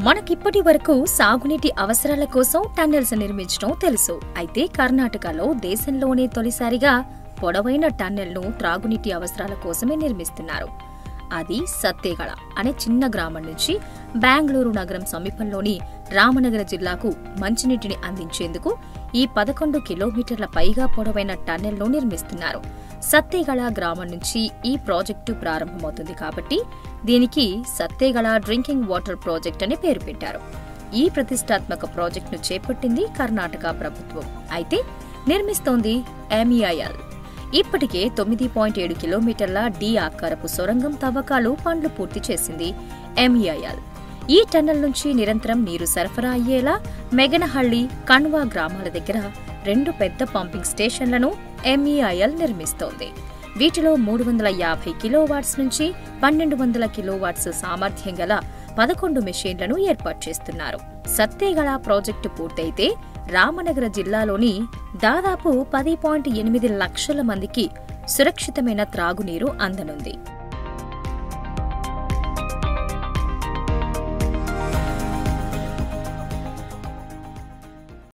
మనకిప్పటి వరకు సాగునీటి అవసరాల కోసం టన్నెల్స్ నిర్మించడం తెలుసు అయితే కర్ణాటకలో దేశంలోనే తొలిసారిగా పొడవైన టన్నెల్ను త్రాగునీటి అవసరాల కోసమే నిర్మిస్తున్నారు అది సత్తేగళ అనే చిన్న గ్రామం నుంచి బెంగళూరు నగరం సమీపంలోని రామనగర జిల్లాకు మంచినీటిని అందించేందుకు ఈ పదకొండు కిలోమీటర్ల పైగా పొడవైన టన్నెల్ను నిర్మిస్తున్నారు సత్తేగళ గ్రామం నుంచి ఈ ప్రాజెక్టు ప్రారంభమవుతుంది కాబట్టి దీనికి సత్తేగళ డ్రింకింగ్ వాటర్ ప్రాజెక్ట్ అని పేరు పెట్టారు ఈ ప్రతిష్టాత్మక ప్రాజెక్టును చేపట్టింది కర్ణాటక ప్రభుత్వం అయితే నిర్మిస్తోంది ఎంఈఐఎల్ ఇప్పటికే తొమ్మిది పాయింట్ ఏడు కిలోమీటర్ల డి ఆకారపు సొరంగం తవ్వకాలు పనులు పూర్తి చేసింది ఎంఈఐఎల్ ఈ టన్నెల్ నుంచి నిరంతరం నీరు సరఫరా అయ్యేలా మెగనహళ్లి కణ్వా గ్రామాల దగ్గర రెండు పెద్ద పంపింగ్ స్టేషన్లను ఎంఈఐఎల్ నిర్మిస్తోంది వీటిలో మూడు వందల యాభై కిలోవాట్స్ నుంచి పన్నెండు వందల కిలోవాట్స్ సామర్థ్యం గల పదకొండు మెషీన్లను ఏర్పాటు చేస్తున్నారు సత్తేగళ ప్రాజెక్టు పూర్తయితే రామనగర జిల్లాలోని దాదాపు పది పాయింట్ ఎనిమిది లక్షల మందికి సురక్షితమైన త్రాగునీరు అందనుంది